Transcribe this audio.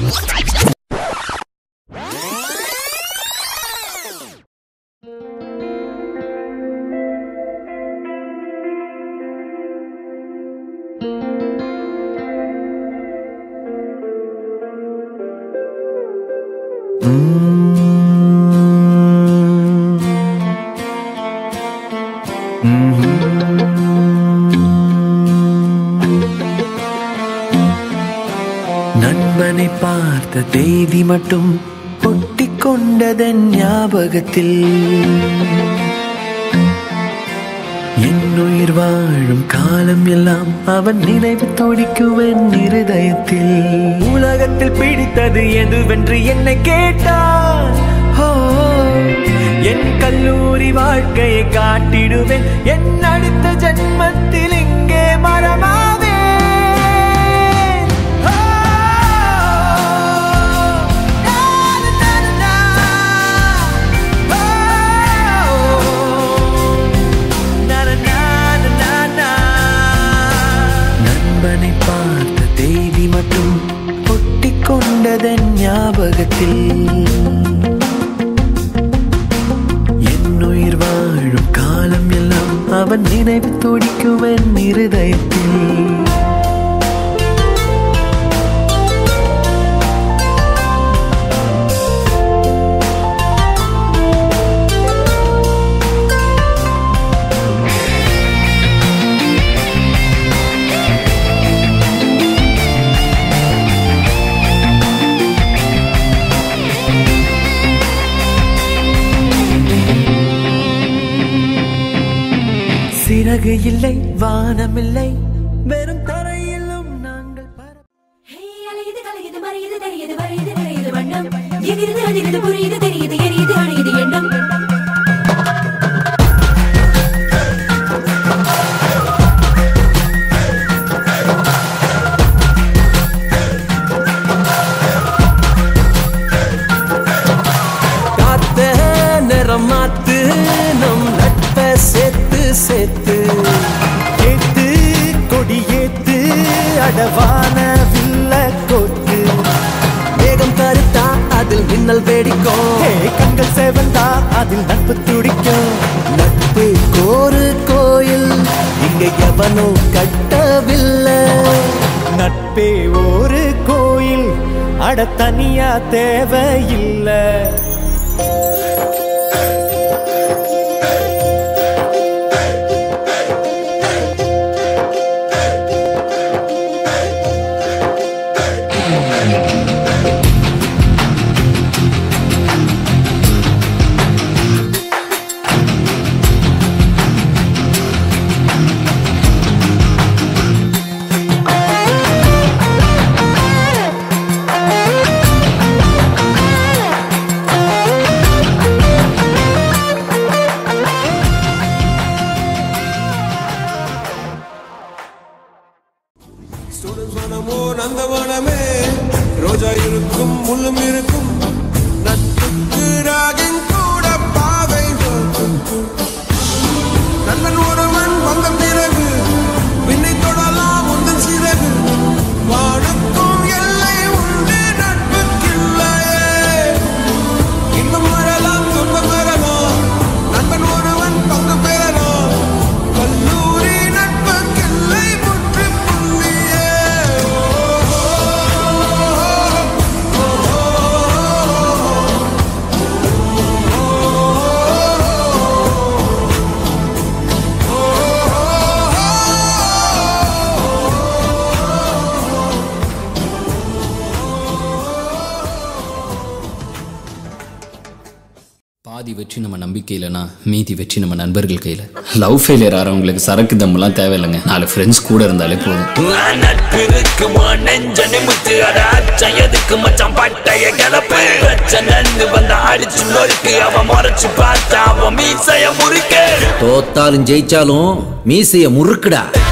நண்பனை பார்த்த தேதி மட்டும் ஒட்டிக் கொண்டதன் ஞாபகத்தில் என் உயிர் வாழும் காலம் எல்லாம் அவன் நினைவு துடிக்குவன் இருதயத்தில் உலகத்தில் பிடித்தது எதுவென்று என்னை கேட்டான் ஓ, என் கல்லூரி வாழ்க்கையை காட்டிடுவேன் என் அடுத்த ஜென்மத்தில் இங்கே மரமாவேன் ஓ, na, na, na, na. நண்பனை பார்த்த தேதி மட்டும் ஒட்டிக் கொண்டதன் ஞாபகத்தில் என் உயிர் வாழும் காலம் எல்லாம் அவன் நினைவு துடிக்குவன் இருதயத்தில் சிறகு இல்லை வானமில்லை வெறும் தரையிலும் நாங்கள் பற- ஹே, அலையுது, கலையுது, மறையுது, தெரியுது, வரையுது, நிறையுது வண்ணம். எகிறுது, அதிருது, புரியுது, தெரியுது, எரியுது, அணையுது எண்ணம். காத்த நிறம் மாத்து நம் நட்ப சேர்த்து சேர்த்து ஏத்து கொடி ஏத்து அடவான வில்ல கோத்து மேகம் கருத்தா அதில் மின்னல் வேடிக்கும் கண்கள் சேவந்தா அதில் நட்பு துடிக்கும் நட்பு கோரு கோயில் இங்க எவனோ கட்டவில்லை நட்பே ஒரு கோயில் அட தனியா தேவையில்லை ஸ்டூடெண்ட்ஸ் வனமோ நந்தவனமே ரோஜா இருக்கும் முள்ளும் இருக்கும் நட்புக்கு ராகின் கூட பாவை போக்கும். நண்பன் ஒருவன் வந்த பிறகு விண்ணை தொடலாம் உந்தன் சிறகு வானுக்கும் எல்லை உண்டு நட்புக்கில்லையே இன்பம் வரலாம் துன்பம் வரலாம் நண்பன் ஒருவன் பங்கு பெறலாம் கல்லூரி நட்புக்கில்லை முற்றுப்புள்ளியே பாதி வெற்றி நம்ம நம்பிக்கையிலனா மீதி வெற்றி நம்ம நண்பர்கள் கையில் லவ் ஃபெயிலியர் ஆகிறவங்களுக்கு சரக்கு தம்மெல்லாம் தேவையில்லைங்க நாலு ஃப்ரெண்ட்ஸ் கூட இருந்தாலே போதும் நட்பிற்கு நெஞ்ச நிமித்து அட அச்சம் எதுக்கு மச்சான் பட்டைய கிளப்பு பிரச்சனை வந்த அடிச்சு நொறுக்கு அவன் முறைச்சு பார்த்தா அவன் மீசைய முறுக்கு தோத்தாலும் ஜெயிச்சாலும் மீசைய முறுக்குடா